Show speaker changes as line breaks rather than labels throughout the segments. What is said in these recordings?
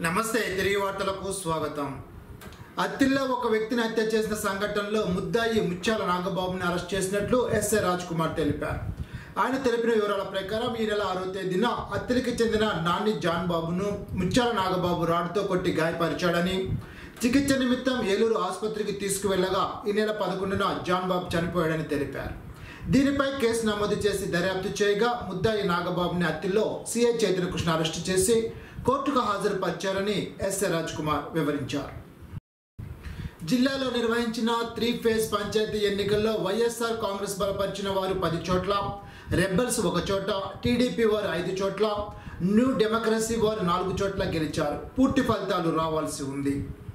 నమస్తే తిరిగి వార్తలకు స్వాగతం అత్తిల్లో ఒక వ్యక్తిని హత్య చేసిన సంఘటనలో ముద్దాయి ముత్యాల నాగబాబుని అరెస్ట్ చేసినట్లు ఎస్ఐ రాజ్ కుమార్ తెలిపారు ఆయన తెలిపిన వివరాల ప్రకారం ఈ నెల ఆరో తేదీన అత్తిలికి చెందిన నాని జాన్ బాబును ముత్యాల నాగబాబు రాడ్తో కొట్టి గాయపరిచాడని చికిత్స నిమిత్తం ఏలూరు ఆసుపత్రికి తీసుకువెళ్లగా ఈ నెల పదకొండున జాన్ బాబు చనిపోయాడని తెలిపారు దీనిపై కేసు నమోదు చేసి దర్యాప్తు చేయగా ముద్దాయి నాగబాబుని అత్తిల్లో సిఐ చైతన్య కృష్ణ అరెస్టు చేసి కోర్టుకు హాజరుపరిచారని ఎస్ఏ రాజ్ కుమార్ వివరించారు జిల్లాలో నిర్వహించిన త్రీ ఫేజ్ పంచాయతీ ఎన్నికల్లో వైఎస్ఆర్ కాంగ్రెస్ బలపరిచిన వారు పది చోట్ల రెబల్స్ ఒక చోట టీడీపీ వారు ఐదు చోట్ల న్యూ డెమోక్రసీ వారు నాలుగు చోట్ల గెలిచారు పూర్తి ఫలితాలు రావాల్సి ఉంది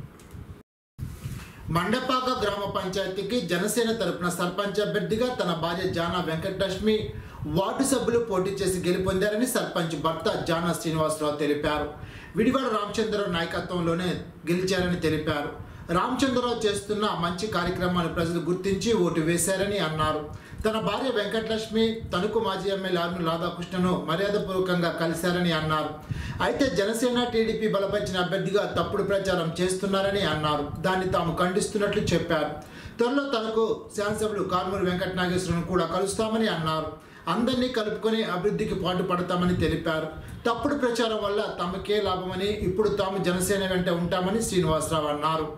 మండపాక గ్రామ పంచాయతీకి జనసేన తరపున సర్పంచ్ అభ్యర్థిగా తన భార్య జానా వెంకటలక్ష్మి వార్డు సభ్యులు పోటీ చేసి గెలుపొందారని సర్పంచ్ భర్త జానా శ్రీనివాసరావు తెలిపారు విడివాడ రామచంద్రరావు నాయకత్వంలోనే గెలిచారని తెలిపారు రామచంద్రరావు చేస్తున్న మంచి కార్యక్రమాన్ని ప్రజలు గుర్తించి ఓటు వేశారని అన్నారు తన భార్య వెంకటలక్ష్మి తణుకు మాజీ ఎమ్మెల్యే ఆర్మి రాధాకృష్ణను మర్యాదపూర్వకంగా కలిశారని అన్నారు అయితే జనసేన టీడీపీ బలపరిచిన అభ్యర్థిగా తప్పుడు ప్రచారం చేస్తున్నారని అన్నారు దాన్ని తాము ఖండిస్తున్నట్లు చెప్పారు త్వరలో తనకు శాసనసభ్యులు కారుమూరి వెంకట నాగేశ్వరను కూడా కలుస్తామని అన్నారు అందరినీ కలుపుకొని అభివృద్ధికి పాటు పడతామని తెలిపారు తప్పుడు ప్రచారం వల్ల తమకే లాభమని ఇప్పుడు తాము జనసేన వెంట ఉంటామని శ్రీనివాసరావు అన్నారు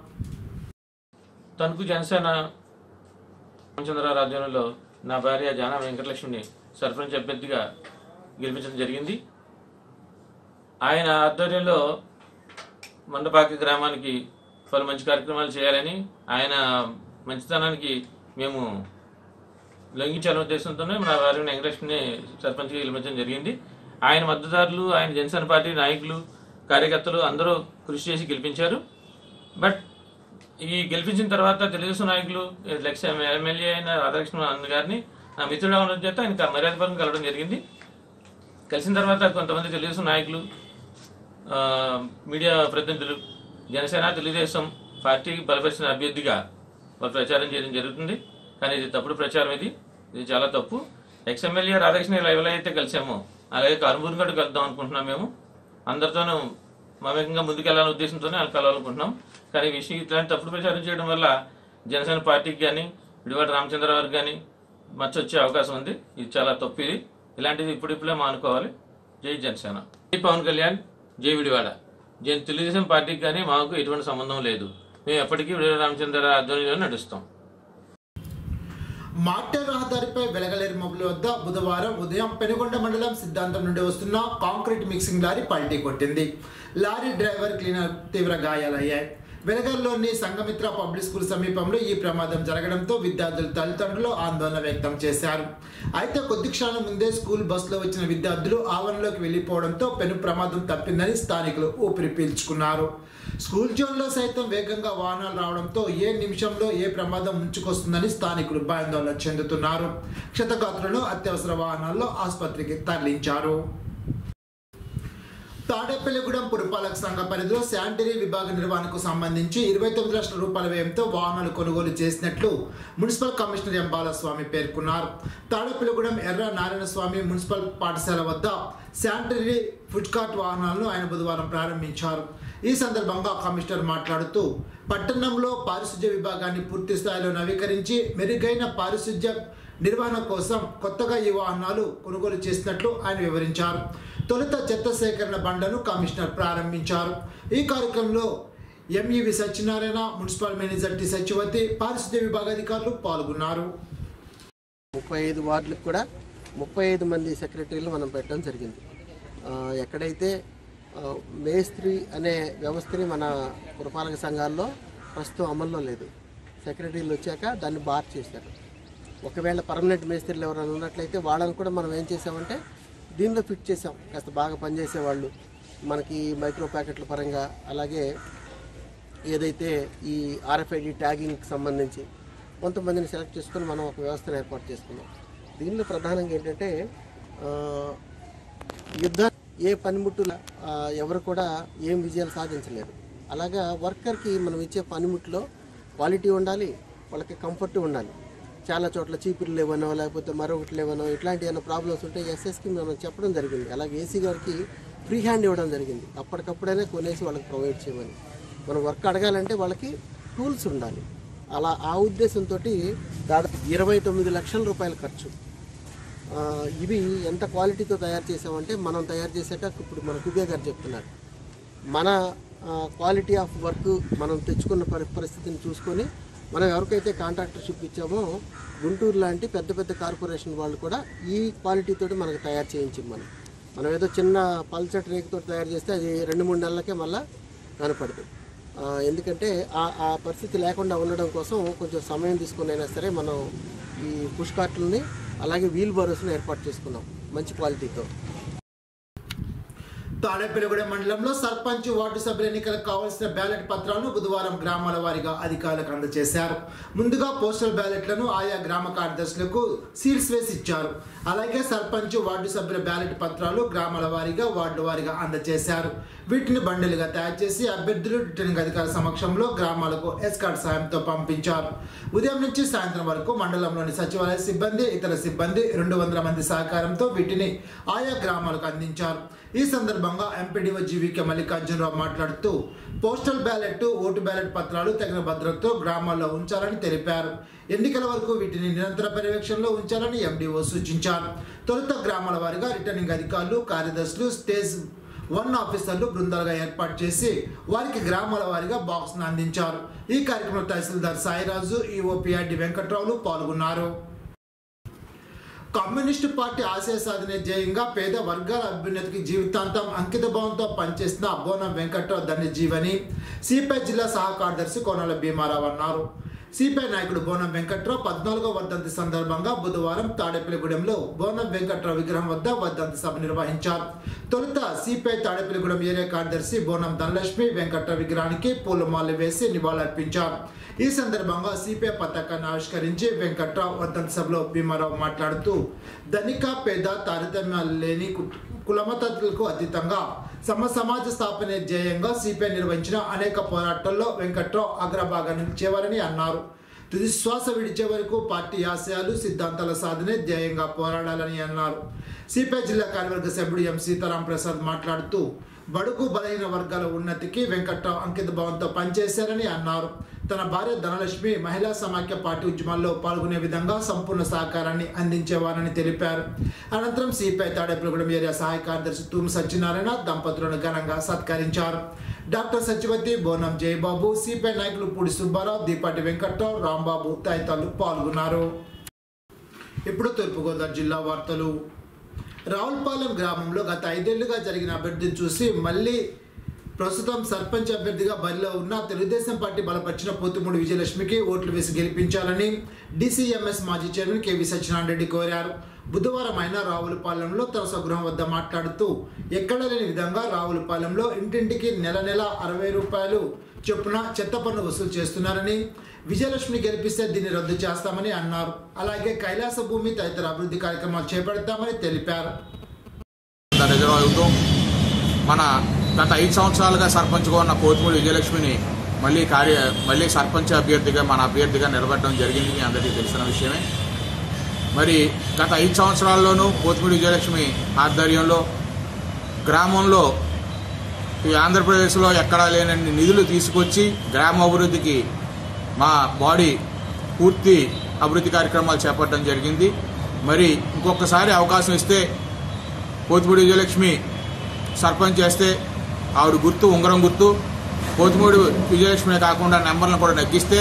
తణుకు జనసేన రామచంద్రరావు రాజ్యంలో నా భార్య జానా వెంకటలక్ష్మిని సర్పంచ్ అభ్యర్థిగా గెలిపించడం జరిగింది ఆయన ఆధ్వర్యంలో మండపాకి గ్రామానికి పలు మంచి కార్యక్రమాలు చేయాలని ఆయన మంచితనానికి మేము లొంగించాలనే ఉద్దేశంతోనే నా భార్య వెంకటలక్ష్మిని సర్పంచ్గా గెలిపించడం జరిగింది ఆయన మద్దతుదారులు ఆయన జనసేన పార్టీ నాయకులు కార్యకర్తలు అందరూ కృషి చేసి గెలిపించారు బట్ ఈ గెలిపించిన తర్వాత తెలుగుదేశం నాయకులు లక్ష ఎమ్మెల్యే అయిన రాధాకృష్ణ అన్న గారిని నా మిత్రుడు అవడం చేత ఆయన మర్యాదపరంగా కలవడం జరిగింది కలిసిన తర్వాత కొంతమంది తెలుగుదేశం నాయకులు ఆ, మీడియా ప్రతినిధులు జనసేన తెలుగుదేశం పార్టీ బలపరిచిన అభ్యర్థిగా వాళ్ళు ప్రచారం చేయడం జరుగుతుంది కానీ ఇది తప్పుడు ప్రచారం ఇది ఇది చాలా తప్పు ఎక్స్ ఎమ్మెల్యే రాధాకృష్ణ ఇలా ఎవరైతే అయితే కలిసామో అలాగే కరుమూరు కూడా కలుద్దాం అనుకుంటున్నాం మేము అందరితోనూ మమేకంగా ముందుకెళ్లాలనే ఉద్దేశంతోనే వాళ్ళు కలవాలనుకుంటున్నాం కానీ ఈ విషయం ఇట్లాంటి తప్పుడు ప్రచారం చేయడం వల్ల జనసేన పార్టీకి కానీ విడివాడ రామచంద్రరావు గారికి కానీ మచ్చ వచ్చే అవకాశం ఉంది ఇది చాలా తప్పు ఇది ఇలాంటిది ఇప్పుడిప్పుడే మానుకోవాలి జై జనసేన జై పవన్ కళ్యాణ్ జై విడివాడ జై తెలుగుదేశం పార్టీకి కానీ మాకు ఎటువంటి సంబంధం లేదు మేము ఎప్పటికీ విడివాడ రామచంద్ర ఆధ్వర్యంలో నడుస్తాం
మార్టెల్ రహదారిపై వెలగలేరు మొబైల్ వద్ద బుధవారం ఉదయం పెనుగొండ మండలం సిద్ధాంతం నుండి వస్తున్న కాంక్రీట్ మిక్సింగ్ లారీ పల్టీ కొట్టింది లారీ డ్రైవర్ క్లీనర్ తీవ్ర గాయాలయ్యాయి వెలగల్లోని సంఘమిత్ర పబ్లిక్ స్కూల్ సమీపంలో ఈ ప్రమాదం జరగడంతో విద్యార్థుల తల్లిదండ్రులు ఆందోళన వ్యక్తం చేశారు అయితే కొద్ది క్షణాల ముందే స్కూల్ బస్సులో వచ్చిన విద్యార్థులు ఆవరణలోకి వెళ్లిపోవడంతో పెను ప్రమాదం తప్పిందని స్థానికులు ఊపిరి పీల్చుకున్నారు స్కూల్ జోన్లో సైతం వేగంగా వాహనాలు రావడంతో ఏ నిమిషంలో ఏ ప్రమాదం ముంచుకొస్తుందని స్థానికులు భయాందోళన చెందుతున్నారు క్షతగాత్రులను అత్యవసర వాహనాల్లో ఆసుపత్రికి తరలించారు తాడేపల్లిగూడెం పురపాలక సంఘ పరిధిలో శానిటరీ విభాగ నిర్వహణకు సంబంధించి ఇరవై తొమ్మిది లక్షల రూపాయల వ్యయంతో వాహనాలు కొనుగోలు చేసినట్లు మున్సిపల్ కమిషనర్ ఎం బాలస్వామి పేర్కొన్నారు తాడేపల్లిగూడెం ఎర్ర నారాయణ స్వామి మున్సిపల్ పాఠశాల వద్ద శానిటరీ ఫుడ్ కార్ట్ వాహనాలను ఆయన బుధవారం ప్రారంభించారు ఈ సందర్భంగా కమిషనర్ మాట్లాడుతూ పట్టణంలో పారిశుధ్య విభాగాన్ని పూర్తి స్థాయిలో నవీకరించి మెరుగైన పారిశుధ్య నిర్వహణ కోసం కొత్తగా ఈ వాహనాలు కొనుగోలు చేసినట్లు ఆయన వివరించారు తొలుత చెత్త సేకరణ బండను కమిషనర్ ప్రారంభించారు ఈ కార్యక్రమంలో MEV Satyanarayana municipal manager T Satyavathi పారిశుద్ధ్య విభాగ అధికారులు పాల్గొన్నారు
ముప్పై ఐదు వార్డులకు కూడా ముప్పై ఐదు మంది సెక్రటరీలు మనం పెట్టడం జరిగింది ఆ, ఎక్కడైతే ఆ, మేస్త్రి అనే వ్యవస్థని మన పురపాలక సంఘాల్లో ప్రస్తుతం అమల్లో లేదు సెక్రటరీలు వచ్చాక దాన్ని బార్ చేశారు ఒకవేళ పర్మనెంట్ మేస్త్రీలు ఎవరైనా ఉన్నట్లయితే వాళ్ళని కూడా మనం ఏం చేసామంటే దీనిలో ఫిట్ చేసాం కాస్త బాగా పనిచేసే వాళ్ళు మనకి మైక్రో ప్యాకెట్ల పరంగా అలాగే ఏదైతే ఈ ఆర్ఎఫ్ఐడి ట్యాగింగ్కి సంబంధించి కొంతమందిని సెలెక్ట్ చేసుకొని మనం ఒక వ్యవస్థను ఏర్పాటు చేసుకున్నాం దీనిలో ప్రధానంగా ఏంటంటే ఆ, యుద్ధ ఏ పనిముట్టుల ఆ, ఎవరు కూడా ఏం విజయాలు సాధించలేరు అలాగా వర్కర్కి మనం ఇచ్చే పనిముట్లో క్వాలిటీ ఉండాలి వాళ్ళకి కంఫర్ట్ ఉండాలి చాలా చోట్ల చీపురు లేవనో లేకపోతే మరొకటి లేవనో ఇట్లాంటి ఏమైనా ప్రాబ్లమ్స్ ఉంటే ఎస్ఎస్కి మనం చెప్పడం జరిగింది అలాగే ఏసీ గారికి ఫ్రీ హ్యాండ్ ఇవ్వడం జరిగింది అప్పటికప్పుడైనా కొనేసి వాళ్ళకి ప్రొవైడ్ చేయమని మనం వర్క్ అడగాలంటే వాళ్ళకి టూల్స్ ఉండాలి అలా ఆ ఉద్దేశంతో దాదాపు ఇరవై తొమ్మిది లక్షల రూపాయల ఖర్చు ఆ, ఇవి ఎంత క్వాలిటీతో తయారు చేసామంటే మనం తయారు చేశాక ఇప్పుడు మన కుబే గారు చెప్తున్నారు మన క్వాలిటీ ఆఫ్ వర్క్ మనం తెచ్చుకున్న పరి పరిస్థితిని చూసుకొని మనం ఎవరికైతే కాంట్రాక్టర్షిప్ ఇచ్చామో గుంటూరు లాంటి పెద్ద పెద్ద కార్పొరేషన్ వాళ్ళు కూడా ఈ క్వాలిటీతో మనకు తయారు చేయించి మనం మనం ఏదో చిన్న పల్చటి రేకుతో తయారు చేస్తే అది రెండు మూడు నెలలకే మళ్ళీ కనపడుతుంది ఆ, ఎందుకంటే ఆ ఆ పరిస్థితి లేకుండా ఉండడం కోసం కొంచెం సమయం తీసుకుని అయినా సరే మనం ఈ పుష్ కార్ట్లని అలాగే వీల్ బరోస్ని ఏర్పాటు చేసుకున్నాం మంచి క్వాలిటీతో
తాడేపల్లిగూడెం మండలంలో సర్పంచ్ వార్డు సభ్యుల ఎన్నికలకు కావాల్సిన బ్యాలెట్ పత్రాలను బుధవారం గ్రామాల వారీగా అధికారులకు అందజేశారు ముందుగా పోస్టల్ బ్యాలెట్లను ఆయా గ్రామ కార్యదర్శులకు సీల్స్ వేసి ఇచ్చారు అలాగే సర్పంచ్ వార్డు సభ్యుల బ్యాలెట్ పత్రాలు గ్రామాల వారీగా వార్డు వారీగా అందజేశారు వీటిని బండిలుగా తయారు చేసి అభ్యర్థులు రిటర్నింగ్ అధికారి సమక్షంలో గ్రామాలకు ఎస్కార్ట్ సాయంతో పంపించారు ఉదయం నుంచి సాయంత్రం వరకు మండలంలోని సచివాలయ సిబ్బంది ఇతర సిబ్బంది రెండు వందల మంది సహకారంతో వీటిని ఆయా గ్రామాలకు అందించారు ఈ సందర్భంగా ఎంపీడీఓ జీవీకే మల్లికార్జునరావు మాట్లాడుతూ పోస్టల్ బ్యాలెట్ ఓటు బ్యాలెట్ పత్రాలు తగిన భద్రతతో గ్రామాల్లో ఉంచాలని తెలిపారు ఎన్నికల వరకు వీటిని నిరంతర పర్యవేక్షణలో ఉంచాలని ఎండీఓ సూచించారు తొలుత గ్రామాల వారీగా రిటర్నింగ్ అధికారులు కార్యదర్శులు స్టేజ్ వన్ ఆఫీసర్లు బృందాలుగా ఏర్పాటు చేసి వారికి గ్రామాల వారీగా బాక్స్ను అందించారు ఈ కార్యక్రమంలో తహసీల్దార్ సాయిరాజు ఈఓపీఆర్డి వెంకట్రావులు పాల్గొన్నారు కమ్యూనిస్టు పార్టీ ఆశయ సాధనే ధ్యేయంగా పేద వర్గాల అభ్యున్నతికి జీవితాంతం అంకిత భావంతో పనిచేసిన బోనం వెంకట్రావు ధన్యజీవని సిపిఐ జిల్లా సహా కార్యదర్శి కోనాల భీమారావు అన్నారు సిపిఐ నాయకుడు బోనం వెంకట్రావు పద్నాలుగో వర్ధంతి సందర్భంగా బుధవారం తాడేపల్లిగూడెంలో బోనం వెంకట్రావు విగ్రహం వద్ద వర్ధంతి సభ నిర్వహించారు తొలుత సిపిఐ తాడేపల్లిగూడెం ఏరియా కార్యదర్శి బోనం ధనలక్ష్మి వెంకట్రావు విగ్రహానికి పూలమాల వేసి నివాళులర్పించారు ఈ సందర్భంగా సిపిఐ పతాకాన్ని ఆవిష్కరించి వెంకట్రావు వర్ధంతి సభలో భీమారావు మాట్లాడుతూ ధనిక పేద తారతమ్యాలు లేని కు- కులమతలకు అతీతంగా సమ సమాజ స్థాపనే ధ్యేయంగా సిపిఐ నిర్వహించిన అనేక పోరాటాల్లో వెంకట్రావు అగ్రభాగా నిలిచేవారని అన్నారు తుది శ్వాస విడిచే వరకు పార్టీ ఆశయాలు సిద్ధాంతాల సాధనే ధ్యేయంగా పోరాడాలని అన్నారు సిపిఐ జిల్లా కార్యవర్గ సభ్యుడు ఎం సీతారాం ప్రసాద్ మాట్లాడుతూ బడుగు బలహీన వర్గాల ఉన్నతికి వెంకట్రావు అంకిత భావంతో పనిచేశారని అన్నారు తన భార్య ధనలక్ష్మి మహిళా సమాఖ్య పార్టీ ఉద్యమాల్లో పాల్గొనే విధంగా సంపూర్ణ సహకారాన్ని అందించేవారని తెలిపారు అనంతరం సిపిఐ తాడేపల్లిగూడెం ఏరియా సహాయ కార్యదర్శి తూము సత్యనారాయణ దంపతులను ఘనంగా సత్కరించారు డాక్టర్ సత్యవతి బోనం జయబాబు సిపిఐ నాయకులు పూడి సుబ్బారావు దీపాటి వెంకట్రావు రాంబాబు తదితరులు పాల్గొన్నారు ఇప్పుడు తూర్పుగోదావరి జిల్లా వార్తలు రావులపాలెం గ్రామంలో గత ఐదేళ్లుగా జరిగిన అభ్యర్థిని చూసి మళ్ళీ ప్రస్తుతం సర్పంచ్ అభ్యర్థిగా బరిలో ఉన్న తెలుగుదేశం పార్టీ బలపరిచిన పోతుమూడి విజయలక్ష్మికి ఓట్లు వేసి గెలిపించాలని డీసీఎంఎస్ మాజీ చైర్మన్ కేవీ సత్యనారాయణ రెడ్డి కోరారు బుధవారం ఆయన రావులపాలెంలో తన స్వగృహం వద్ద మాట్లాడుతూ ఎక్కడ లేని విధంగా రావులపాలెంలో ఇంటింటికి నెల నెల అరవై రూపాయలు చొప్పున చెత్త పన్ను వసూలు చేస్తున్నారని విజయలక్ష్మిని గెలిపిస్తే దీన్ని రద్దు చేస్తామని అన్నారు అలాగే కైలాస భూమి తదితర అభివృద్ధి కార్యక్రమాలు చేపడతామని తెలిపారు
రిజర్వ్ అవుతూ మన గత ఐదు సంవత్సరాలుగా సర్పంచ్గా ఉన్న కోతిమూడి విజయలక్ష్మిని మళ్ళీ కార్య మళ్ళీ సర్పంచ్ అభ్యర్థిగా మన అభ్యర్థిగా నిలబెట్టడం జరిగింది మీ అందరికీ తెలిసిన విషయమే మరి గత ఐదు సంవత్సరాల్లోనూ కోతిమూడి విజయలక్ష్మి ఆధ్వర్యంలో గ్రామంలో ఈ ఆంధ్రప్రదేశ్లో ఎక్కడా లేనన్ని నిధులు తీసుకొచ్చి గ్రామ అభివృద్ధికి మా బాడీ పూర్తి అభివృద్ధి కార్యక్రమాలు చేపట్టడం జరిగింది మరి ఇంకొకసారి అవకాశం ఇస్తే పోతుమూడి విజయలక్ష్మి సర్పంచ్ చేస్తే ఆవిడ గుర్తు ఉంగరం గుర్తు పోతుమూడి విజయలక్ష్మి కాకుండా నెంబర్లను కూడా నగ్గిస్తే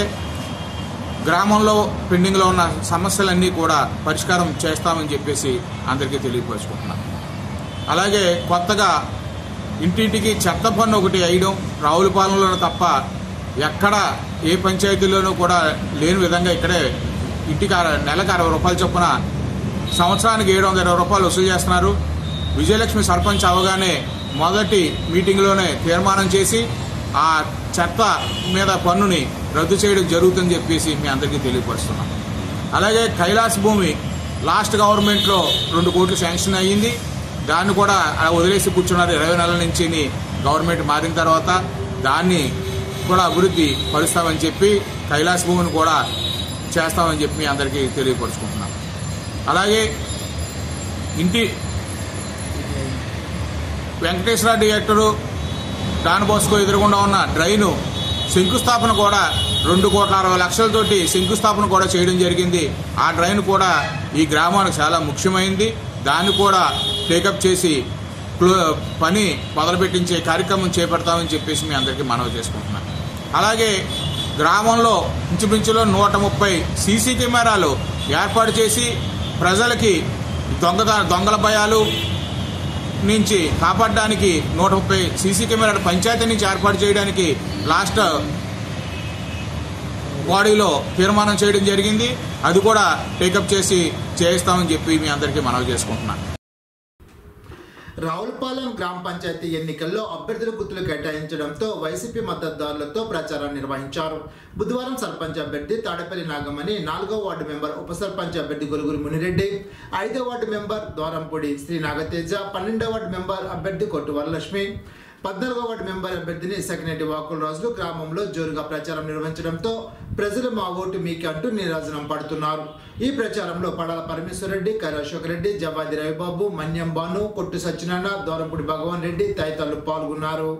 గ్రామంలో పెండింగ్లో ఉన్న సమస్యలన్నీ కూడా పరిష్కారం చేస్తామని చెప్పేసి అందరికీ తెలియపరుచుకుంటున్నాం అలాగే కొత్తగా ఇంటింటికి చెత్త పన్ను ఒకటి వేయడం రావులపాలెంలో తప్ప ఎక్కడ ఏ పంచాయతీలోనూ కూడా లేని విధంగా ఇక్కడే ఇంటికి అర- నెలకు అరవై రూపాయలు చొప్పున సంవత్సరానికి ఏడు వందల ఇరవై రూపాయలు వసూలు చేస్తున్నారు విజయలక్ష్మి సర్పంచ్ అవగానే మొదటి మీటింగ్లోనే తీర్మానం చేసి ఆ చెత్త మీద పన్నుని రద్దు చేయడం జరుగుతుందని చెప్పేసి మీ అందరికీ తెలియపరుస్తున్నాం అలాగే కైలాస్ భూమి లాస్ట్ గవర్నమెంట్లో రెండు కోట్లు శాంక్షన్ అయ్యింది దాన్ని కూడా అలా వదిలేసి కూర్చున్నారు ఇరవై నెలల నుంచి గవర్నమెంట్ మారిన తర్వాత దాన్ని కూడా అభివృద్ధి పరుస్తామని చెప్పి కైలాస్ భూమిని కూడా చేస్తామని చెప్పి మీ అందరికీ తెలియపరుచుకుంటున్నాం అలాగే ఇంటి వెంకటేశ్వర థియేటరు డాన్ బోస్కో ఎదురుగుండా ఉన్న డ్రైను శంకుస్థాపన కూడా రెండు కోట్ల అరవై లక్షలతోటి శంకుస్థాపన కూడా చేయడం జరిగింది ఆ డ్రైన్ కూడా ఈ గ్రామానికి చాలా ముఖ్యమైంది దాన్ని కూడా టేకప్ చేసి క్లో- పని మొదలుపెట్టించే కార్యక్రమం చేపడతామని చెప్పేసి మీ అందరికీ మనవి చేసుకుంటున్నాను అలాగే గ్రామంలో ఇంచుమించులో నూట ముప్పై సీసీ కెమెరాలు ఏర్పాటు చేసి ప్రజలకి దొంగ దొంగల భయాలు నుంచి కాపాడడానికి నూట ముప్పై సీసీ కెమెరాల పంచాయతీ నుంచి ఏర్పాటు చేయడానికి లాస్ట్ బాడీలో తీర్మానం చేయడం జరిగింది అది కూడా టేకప్ చేసి చేయిస్తామని చెప్పి మీ అందరికీ మనవి చేసుకుంటున్నాను
రావులపాలెం గ్రామ పంచాయతీ ఎన్నికల్లో అభ్యర్థుల గుర్తులు కేటాయించడంతో వైసీపీ మద్దతుదారులతో ప్రచారం నిర్వహించారు బుధవారం సర్పంచ్ అభ్యర్థి తాడపల్లి నాగమణి నాలుగో వార్డు మెంబర్ ఉప సర్పంచ్ అభ్యర్థి గొలుగురు మునిరెడ్డి ఐదో వార్డు మెంబర్ ద్వారంపూడి శ్రీ నాగతేజ పన్నెండో వార్డు మెంబర్ అభ్యర్థి కొట్టు వరలక్ష్మి పద్నాలుగో వార్డు మెంబర్ అభ్యర్థిని సెకండ్ వాకుల రాజులు గ్రామంలో జోరుగా ప్రచారం నిర్వహించడంతో ప్రజలు మా ఓటు మీకే అంటూ నీరాజనం పడుతున్నారు ఈ ప్రచారంలో పడాల పరమేశ్వరరెడ్డి కైల అశోక్ రెడ్డి జవాది రవిబాబు మన్యం బాను కొట్టు సత్యనారాయణ దోరంపూడి భగవాన్ రెడ్డి తదితరులు పాల్గొన్నారు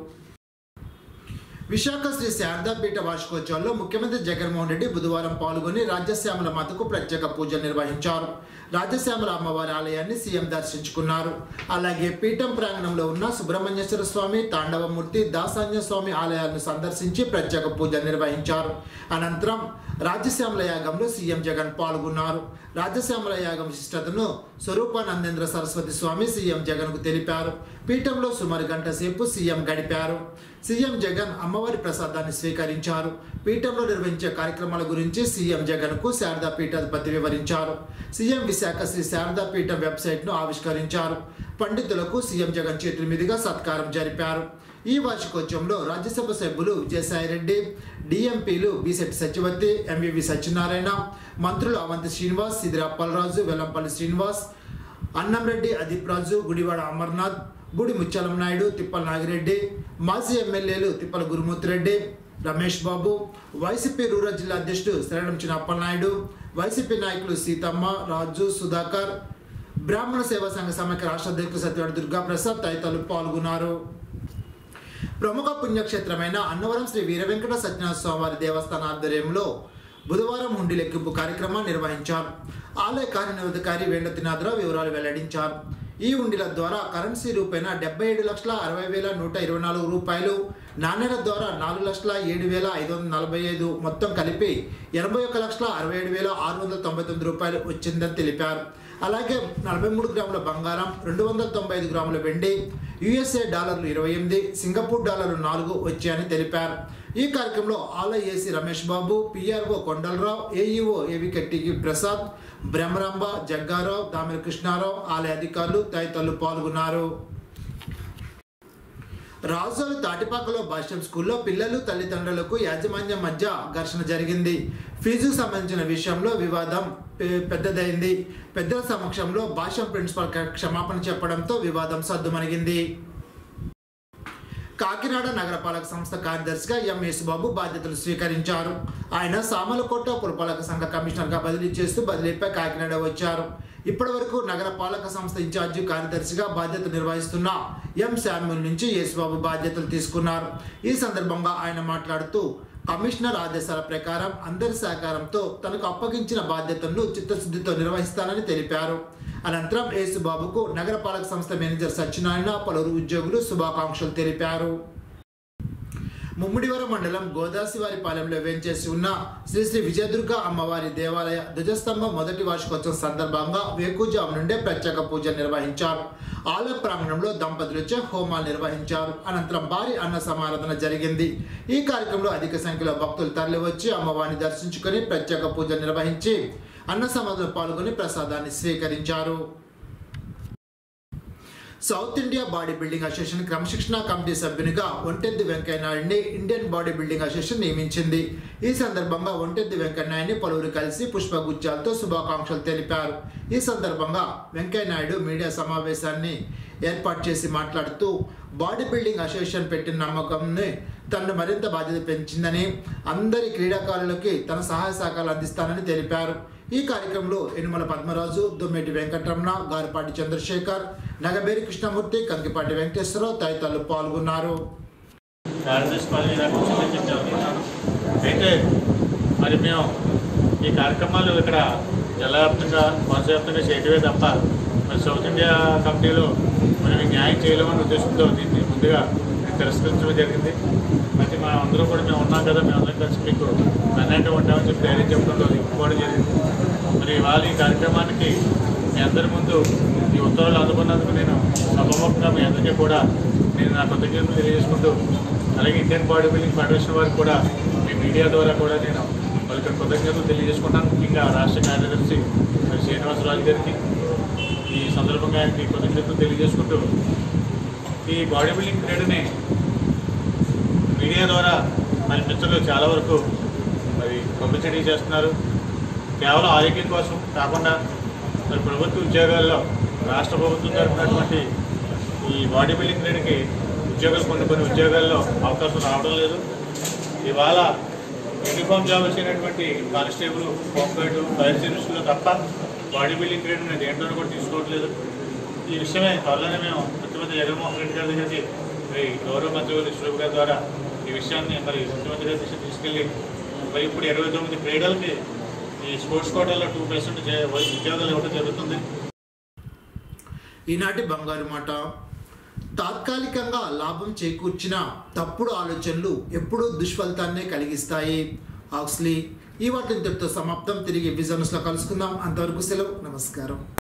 విశాఖ శ్రీ శారదాపీఠ వార్షికోత్సవంలో ముఖ్యమంత్రి జగన్మోహన్ రెడ్డి బుధవారం పాల్గొని రాజ్యశ్యామల మాతకు ప్రత్యేక పూజలు నిర్వహించారు రాజ్యశ్యామల అమ్మవారి ఆలయాన్ని సీఎం దర్శించుకున్నారు అలాగే పీఠం ప్రాంగణంలో ఉన్న సుబ్రహ్మణ్యేశ్వర స్వామి తాండవమూర్తి దాసాన్య స్వామి ఆలయాలను సందర్శించి ప్రత్యేక పూజలు నిర్వహించారు అనంతరం రాజ్యశ్యామల యాగంలో సీఎం జగన్ పాల్గొన్నారు రాజ్యశ్యామల యాగం విశిష్టతను స్వరూపానందేంద్ర సరస్వతి స్వామి సీఎం జగన్ కు తెలిపారు పీఠంలో సుమారు గంట సేపు సీఎం గడిపారు సీఎం జగన్ అమ్మవారి ప్రసాదాన్ని స్వీకరించారు పీఠంలో నిర్వహించే కార్యక్రమాల గురించి సీఎం జగన్ కు శారదా పీఠాధిపతి వివరించారు సీఎం విశాఖ శ్రీ శారదా పీఠం వెబ్సైట్ ను ఆవిష్కరించారు పండితులకు సీఎం జగన్ చేతుల మీదుగా సత్కారం జరిపారు ఈ వార్షికోత్సవంలో రాజ్యసభ సభ్యులు విజయసాయిరెడ్డి డిఎంపీలు బిశెట్టి సత్యవతి ఎంవివి సత్యనారాయణ మంత్రులు అవంతి శ్రీనివాస్ సిదిరి అప్పలరాజు వెల్లంపల్లి శ్రీనివాస్ అన్నంరెడ్డి అదీప్ రాజు గుడివాడ అమర్నాథ్ బుడి ముచ్చలం నాయుడు తిప్పల నాగిరెడ్డి మాజీ ఎమ్మెల్యేలు తిప్పల గురుమూర్తిరెడ్డి రమేష్ బాబు వైసీపీ రూరల్ జిల్లా అధ్యక్షుడు శరణం చిన్నప్పలనాయుడు వైసీపీ నాయకులు సీతమ్మ రాజు సుధాకర్ బ్రాహ్మణ సేవా సంఘ సమైక్య రాష్ట్ర అధ్యక్షులు సత్యవాడి దుర్గాప్రసాద్ తదితరులు పాల్గొన్నారు ప్రముఖ పుణ్యక్షేత్రమైన అన్నవరం శ్రీ వీరవెంకట సత్యనారాయణ స్వామివారి దేవస్థాన ఆధ్వర్యంలో బుధవారం హుండీ లెక్కింపు కార్యక్రమాన్ని నిర్వహించారు ఆలయ కార్యనిర్వహణాధికారి వేణుతినాథరావు వివరాలు వెల్లడించారు ఈ ఉండిల ద్వారా కరెన్సీ రూపేణ డెబ్బై ఏడు లక్షల అరవై వేల నూట ఇరవై నాలుగు రూపాయలు నాణ్యత ద్వారా నాలుగు లక్షల ఏడు వేల ఐదు వందల నలభై ఐదు మొత్తం కలిపి ఎనభై ఒక్క లక్షల అరవై ఏడు వేల ఆరు వందల తొంభై తొమ్మిది రూపాయలు వచ్చిందని తెలిపారు అలాగే నలభై మూడు గ్రాముల బంగారం రెండు వందల తొంభై ఐదు గ్రాముల వెండి యుఎస్ఏ డాలర్లు ఇరవై ఎనిమిది సింగపూర్ డాలర్లు నాలుగు వచ్చాయని తెలిపారు ఈ కార్యక్రమంలో ఆలయ AC Ramesh Babu PRO Kondala Rao AEO ఏవికెట్టికి ప్రసాద్ బ్రహ్మరాంబ జగ్గారావు దామిరి కృష్ణారావు ఆలయ అధికారులు తదితరులు పాల్గొన్నారు రాజోలు తాటిపాకలో భాష్యం స్కూల్లో పిల్లలు తల్లిదండ్రులకు యాజమాన్యం మధ్య ఘర్షణ జరిగింది ఫీజుకు సంబంధించిన విషయంలో వివాదం పె- పెద్దదైంది పెద్దల సమక్షంలో భాష్యం ప్రిన్సిపాల్ క- క్షమాపణ చెప్పడంతో వివాదం సద్దుమణిగింది కాకినాడ నగరపాలక సంస్థ కార్యదర్శిగా ఎం యేసుబాబు బాధ్యతలు స్వీకరించారు ఆయన సామలకోట పురపాలక సంఘ కమిషనర్గా బదిలీ చేస్తూ బదిలీపై కాకినాడ వచ్చారు ఇప్పటి వరకు నగర పాలక సంస్థ ఇన్ఛార్జి కార్యదర్శిగా బాధ్యతలు నిర్వహిస్తున్న ఎం శామ్యుల్ నుంచి యేసుబాబు బాధ్యతలు తీసుకున్నారు ఈ సందర్భంగా ఆయన మాట్లాడుతూ కమిషనర్ ఆదేశాల ప్రకారం అందరి సహకారంతో తనకు అప్పగించిన బాధ్యతలను చిత్తశుద్ధితో నిర్వహిస్తానని తెలిపారు అనంతరం యేసుబాబుకు నగరపాలక సంస్థ మేనేజర్ సత్యనారాయణ పలువురు ఉద్యోగులు శుభాకాంక్షలు తెలిపారు ముమ్మిడివరం మండలం గోదాసివారిపాలెంలో వేంచేసి ఉన్న శ్రీ శ్రీ విజయదుర్గ అమ్మవారి దేవాలయ ధ్వజస్తంభం మొదటి వార్షికోత్సవం సందర్భంగా వేకుజాము నుండే ప్రత్యేక పూజలు నిర్వహించారు ఆలయ ప్రాంగణంలో దంపతులచే హోమాలు నిర్వహించారు అనంతరం భారీ అన్న సమారాధన జరిగింది ఈ కార్యక్రమంలో అధిక సంఖ్యలో భక్తులు తరలివచ్చి అమ్మవారిని దర్శించుకొని ప్రత్యేక పూజలు నిర్వహించి అన్న సమాధులు పాల్గొని ప్రసాదాన్ని స్వీకరించారు South India Body Building Association క్రమశిక్షణ కమిటీ సభ్యునిగా ఒంటెద్ది వెంకయ్యనాయుడిని ఇండియన్ బాడీ బిల్డింగ్ అసోసియేషన్ నియమించింది ఈ సందర్భంగా ఒంటెద్ది వెంకయ్యనాయుడిని పలువురు కలిసి పుష్పగుచ్చాలతో శుభాకాంక్షలు తెలిపారు ఈ సందర్భంగా వెంకయ్యనాయుడు మీడియా సమావేశాన్ని ఏర్పాటు చేసి మాట్లాడుతూ బాడీ బిల్డింగ్ అసోసియేషన్ పెట్టిన నమ్మకంని తనను మరింత బాధ్యత పెంచిందని అందరి క్రీడాకారులకి తన సహాయ సహకారాలు అందిస్తానని తెలిపారు ఈ కార్యక్రమంలో ఎనుమల పద్మరాజు దొమ్మేటి వెంకటరమణ గారిపాటి చంద్రశేఖర్ నగబేరి కృష్ణమూర్తి కంకిపాటి వెంకటేశ్వరరావు తదితరులు పాల్గొన్నారు
కార్యదర్శి పదవి నాకు వచ్చిందని చెప్పి అనుకున్నాను అయితే మరి మేము ఈ కార్యక్రమాలు ఇక్కడ జిల్లావ్యాప్తంగా వంశవ్యాప్తంగా చేయటమే తప్ప మరి సౌత్ ఇండియా కమిటీలో మనం ఈ న్యాయం చేయలేమని ఉద్దేశంతో దీన్ని ముందుగా తిరస్కరించడం జరిగింది అయితే మా అందరూ కూడా మేము ఉన్నాం కదా మేము అందరం కలిసి మీకు అన్నట్టు ఉంటామని చెప్పి ధైర్యం చెప్పడంలో ఇవ్వడం జరిగింది మరి వాళ్ళ ఈ కార్యక్రమానికి మీ అందరి ముందు ఈ ఉత్తర్వులు అందుకున్నందుకు నేను సభముఖంగా మీ అందరికీ కూడా నేను నా కృతజ్ఞతలు తెలియజేసుకుంటూ అలాగే ఇండియన్ బాడీ బిల్డింగ్ ఫెడరేషన్ వారికి కూడా మీ మీడియా ద్వారా కూడా నేను వాళ్ళకి కృతజ్ఞతలు తెలియజేసుకుంటాను ముఖ్యంగా రాష్ట్ర కార్యదర్శి మరి శ్రీనివాసరాజు గారికి ఈ సందర్భంగా ఆయనకి కృతజ్ఞతలు తెలియజేసుకుంటూ ఈ బాడీ బిల్డింగ్ క్రీడని మీడియా ద్వారా మరి మిత్రులు చాలా వరకు మరి పబ్లిసిటీ చేస్తున్నారు కేవలం ఆరోగ్యం కోసం కాకుండా మరి ప్రభుత్వ ఉద్యోగాల్లో రాష్ట్ర ప్రభుత్వం జరుపుతున్నటువంటి ఈ బాడీ బిల్డింగ్ క్రీడకి ఉద్యోగాలు కొన్ని కొన్ని ఉద్యోగాల్లో అవకాశం రావడం లేదు ఇవాళ యూనిఫామ్ జాబ్ వచ్చినటువంటి కానిస్టేబుల్ హోంగార్డు ఫైర్ సర్వీసులో తప్ప బాడీ బిల్డింగ్ క్రీడని దేంట్లోనూ కూడా తీసుకోవట్లేదు ఈ విషయమే త్వరలోనే మేము ముఖ్యమంత్రి జగన్మోహన్ రెడ్డి గారి దగ్గరికి మరి గౌరవ మంత్రి గారు స్వరూప్ గారి ద్వారా ఈ విషయాన్ని మరి ముఖ్యమంత్రి గారి దృష్టికి తీసుకెళ్ళి మరి ఇప్పుడు ఇరవై తొమ్మిది క్రీడలకి ఈ స్పోర్ట్స్ కోటాలో టూ పర్సెంట్ ఉద్యోగాలు ఇవ్వడం జరుగుతుంది
ఈనాటి బంగారు మాట తాత్కాలికంగా లాభం చేకూర్చిన తప్పుడు ఆలోచనలు ఎప్పుడూ దుష్ఫలితాన్నే కలిగిస్తాయి ఆక్స్లీ ఈ వాటిని ఇంతటితో సమాప్తం తిరిగి విజనస్లో కలుసుకుందాం అంతవరకు సెలవు నమస్కారం